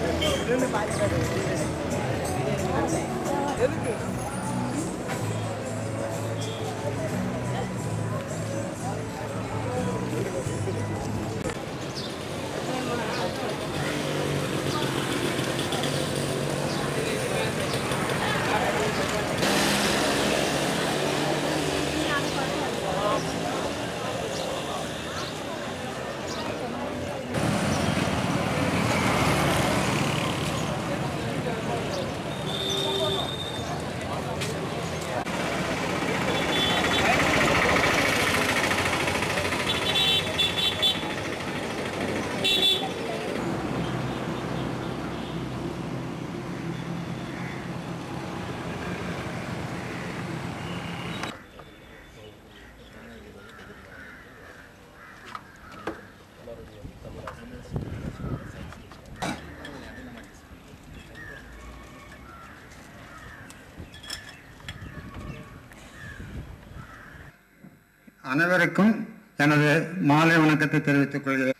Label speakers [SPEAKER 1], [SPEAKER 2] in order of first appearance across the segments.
[SPEAKER 1] அனைவருக்கும் எனது மாலை வணக்கத்தை தெரிவித்துக் கொள்கிறேன்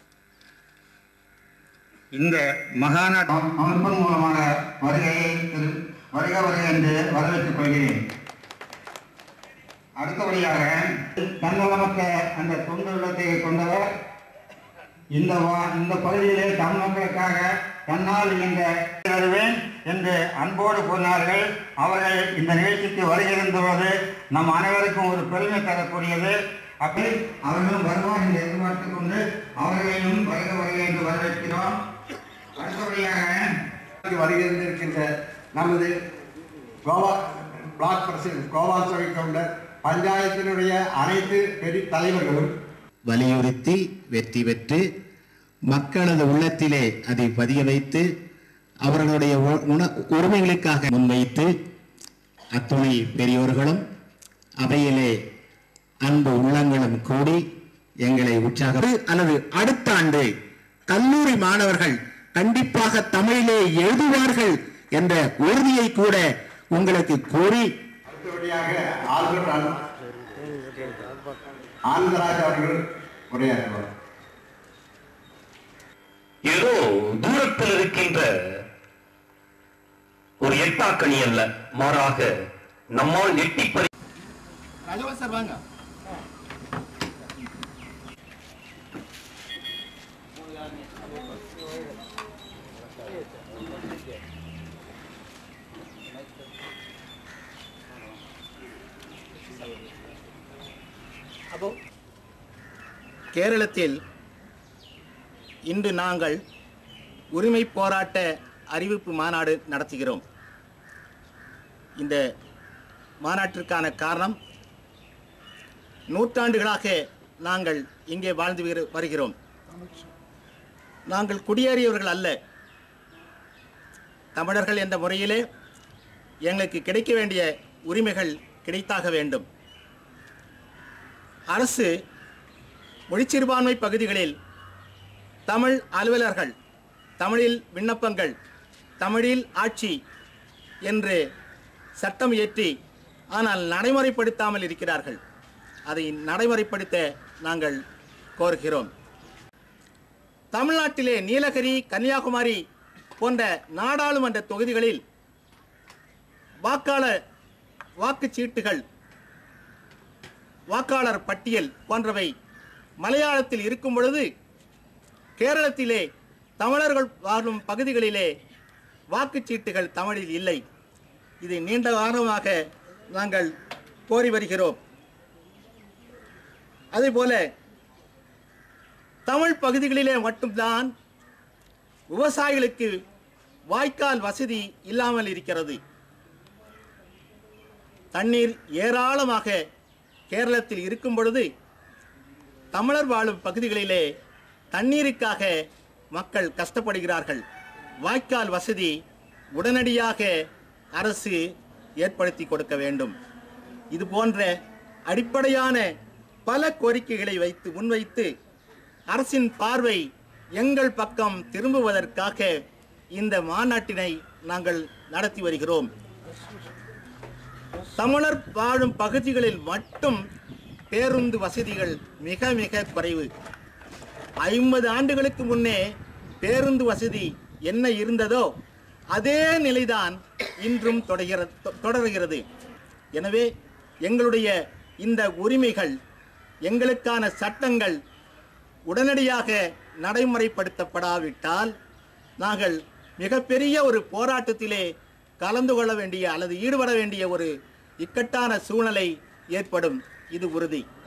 [SPEAKER 1] இந்த மகாநாட்டு அமைப்பின் மூலமாக வருகையை திரு- வருக வருக என்று வரவேற்றுக் கொள்கிறேன் அடுத்தபடியாக தன்னலமற்ற அந்த தொண்டு உள்ளத்தை கொண்டவர் இந்த வா- இந்த பகுதியிலே தமிழ் மக்களுக்காக தன்னால் இந்த வருவேன் என்று அன்போடு கூறினார்கள் அவர்கள் இந்த நிகழ்ச்சிக்கு வருகிறதுவது நம் அனைவருக்கும் ஒரு பெருமை தரக்கூடியது அப்படி அவர்களும் வருவார் என்று எதிர்பார்த்துக் கொண்டு அவர்களையும் வருக வருக என்று வரவேற்கிறோம் அடுத்தபடியாக
[SPEAKER 2] வருகின்றிருக்கின்ற நமது கோவா பிளாக் பிரசிடன்ட் கோபால்சாமி கவுண்டர் பஞ்சாயத்தினுடைய அனைத்து பெரிய தலைவர்களும்
[SPEAKER 3] வலியுறுத்தி வெற்றி பெற்று மக்களது உள்ளத்திலே அதை பதிய வைத்து அவர்களுடைய உ- உண- உரிமைகளுக்காக முன்வைத்து அத்துணை பெரியோர்களும் அவையிலே அன்பு உள்ளங்களும் கூடி எங்களை உற்சாக அல்லது அடுத்த ஆண்டு கல்லூரி மாணவர்கள் கண்டிப்பாக தமிழிலே எழுதுவார்கள் என்ற உறுதியை கூட உங்களுக்கு கூறி
[SPEAKER 2] அடுத்தபடியாக ஆல்பர்ட் ஆன்- ஆனந்தராஜ் அவர்கள் உரையாற்றுவார்
[SPEAKER 4] ஏதோ தூரத்தில் இருக்கின்ற ஒரு எட்டாக்கணி அல்ல மாறாக நம்மால் எட்டி பறி
[SPEAKER 5] கேரளத்தில் இன்று நாங்கள் உரிமை போராட்ட அறிவிப்பு மாநாடு நடத்துகிறோம் இந்த மாநாட்டிற்கான காரணம் நூற்றாண்டுகளாக நாங்கள் இங்கே வாழ்ந்து வரு- வருகிறோம் நாங்கள் குடியேறியவர்கள் அல்ல தமிழர்கள் என்ற முறையிலே எங்களுக்கு கிடைக்க வேண்டிய உரிமைகள் கிடைத்தாக வேண்டும் அரசு மொழிச்சிறுபான்மை பகுதிகளில் தமிழ் அலுவலர்கள் தமிழில் விண்ணப்பங்கள் தமிழில் ஆட்சி என்று சட்டம் இயற்றி ஆனால் நடைமுறைப்படுத்தாமல் இருக்கிறார்கள் அதை நடைமுறைப்படுத்த நாங்கள் கோருகிறோம் தமிழ்நாட்டிலே நீலகிரி கன்னியாகுமரி போன்ற நாடாளுமன்ற தொகுதிகளில் வாக்காளர் வாக்குச்சீட்டுகள் வாக்காளர் பட்டியல் போன்றவை மலையாளத்தில் இருக்கும் பொழுது கேரளத்திலே தமிழர்கள் வாழும் பகுதிகளிலே வாக்குச்சீட்டுகள் தமிழில் இல்லை இது நீண்ட காலமாக நாங்கள் கோரி வருகிறோம் அதேபோல தமிழ் பகுதிகளிலே மட்டும்தான் விவசாயிகளுக்கு வாய்க்கால் வசதி இல்லாமல் இருக்கிறது தண்ணீர் ஏராளமாக கேரளத்தில் இருக்கும் பொழுது தமிழர் வாழும் பகுதிகளிலே தண்ணீருக்காக மக்கள் கஷ்டப்படுகிறார்கள் வாய்க்கால் வசதி உடனடியாக அரசு ஏற்படுத்தி கொடுக்க வேண்டும் இது போன்ற அடிப்படையான பல கோரிக்கைகளை வைத்து முன்வைத்து அரசின் பார்வை எங்கள் பக்கம் திரும்புவதற்காக இந்த மாநாட்டினை நாங்கள் நடத்தி வருகிறோம் தமிழர் வாழும் பகுதிகளில் மட்டும் பேருந்து வசதிகள் மிக மிக குறைவு ஐம்பது ஆண்டுகளுக்கு முன்னே பேருந்து வசதி என்ன இருந்ததோ அதே நிலைதான் இன்றும் தொடர்கிற தொ- தொடர்கிறது எனவே எங்களுடைய இந்த உரிமைகள் எங்களுக்கான சட்டங்கள் உடனடியாக நடைமுறைப்படுத்தப்படாவிட்டால் நாங்கள் மிகப்பெரிய ஒரு போராட்டத்திலே கலந்து கொள்ள வேண்டிய அல்லது ஈடுபட வேண்டிய ஒரு இக்கட்டான சூழ்நிலை ஏற்படும் இது உறுதி